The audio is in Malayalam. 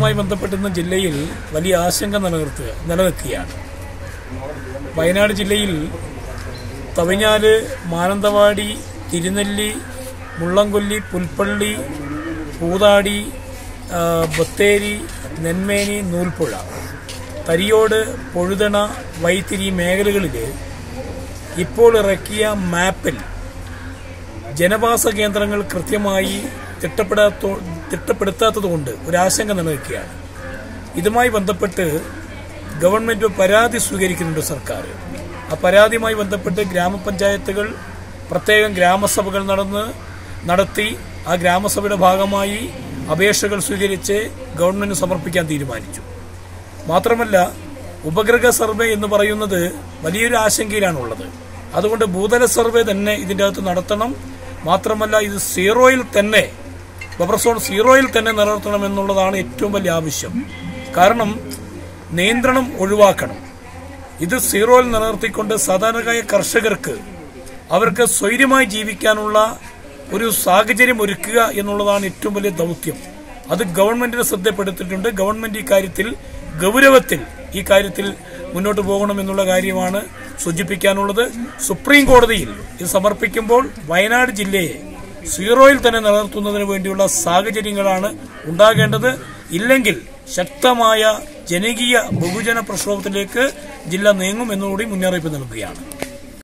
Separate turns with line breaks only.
വിഷയവുമായി ബന്ധപ്പെട്ട് ഇന്ന് ജില്ലയിൽ വലിയ ആശങ്ക നിലനിർത്തുക നിലനിൽക്കുകയാണ് വയനാട് ജില്ലയിൽ തവിഞ്ഞാല് മാനന്തവാടി തിരുനെല്ലി മുള്ളംകൊല്ലി പുൽപ്പള്ളി പൂതാടി ആ, ബത്തേരി നെന്മേനി നൂൽപ്പുഴ തരിയോട് പൊഴുതണ വൈത്തിരി മേഖലകളിൽ ഇപ്പോൾ ഇറക്കിയ മാപ്പിൽ ജനവാസ കേന്ദ്രങ്ങൾ കൃത്യമായി തിട്ടപ്പെടാത്ത തിട്ടപ്പെടുത്താത്തതുകൊണ്ട് ഒരു ആശങ്ക നിലനിൽക്കുകയാണ് ഇതുമായി ബന്ധപ്പെട്ട് ഗവൺമെന്റ് പരാതി സ്വീകരിക്കുന്നുണ്ട് സർക്കാർ ആ പരാതിയുമായി ബന്ധപ്പെട്ട് ഗ്രാമപഞ്ചായത്തുകൾ പ്രത്യേകം ഗ്രാമസഭകൾ നടന്ന് നടത്തി ആ ഗ്രാമസഭയുടെ ഭാഗമായി അപേക്ഷകൾ സ്വീകരിച്ച് ഗവൺമെന്റ് സമർപ്പിക്കാൻ തീരുമാനിച്ചു മാത്രമല്ല ഉപഗ്രഹ സർവേ എന്ന് പറയുന്നത് വലിയൊരു ആശങ്കയിലാണുള്ളത് അതുകൊണ്ട് ഭൂതല സർവേ തന്നെ ഇതിൻ്റെ അകത്ത് നടത്തണം മാത്രമല്ല ഇത് സീറോയിൽ തന്നെ ബഫർ സോൺ സീറോയിൽ തന്നെ നിലനിർത്തണം എന്നുള്ളതാണ് ഏറ്റവും വലിയ ആവശ്യം കാരണം നിയന്ത്രണം ഒഴിവാക്കണം ഇത് സീറോയിൽ നിലനിർത്തിക്കൊണ്ട് സാധാരണക്കായ കർഷകർക്ക് അവർക്ക് സ്വൈര്യമായി ജീവിക്കാനുള്ള ഒരു സാഹചര്യം ഒരുക്കുക എന്നുള്ളതാണ് ഏറ്റവും വലിയ ദൗത്യം അത് ഗവൺമെന്റിനെ ശ്രദ്ധപ്പെടുത്തിയിട്ടുണ്ട് ഗവൺമെന്റ് ഈ കാര്യത്തിൽ ഗൗരവത്തിൽ ഈ കാര്യത്തിൽ മുന്നോട്ട് പോകണമെന്നുള്ള കാര്യമാണ് സൂചിപ്പിക്കാനുള്ളത് സുപ്രീം കോടതിയിൽ ഇത് സമർപ്പിക്കുമ്പോൾ വയനാട് ജില്ലയെ സീറോയിൽ തന്നെ നിലനിർത്തുന്നതിന് വേണ്ടിയുള്ള സാഹചര്യങ്ങളാണ് ഉണ്ടാകേണ്ടത് ഇല്ലെങ്കിൽ ശക്തമായ ജനകീയ ബഹുജന പ്രക്ഷോഭത്തിലേക്ക് ജില്ല നീങ്ങും എന്നുകൂടി മുന്നറിയിപ്പ് നൽകുകയാണ്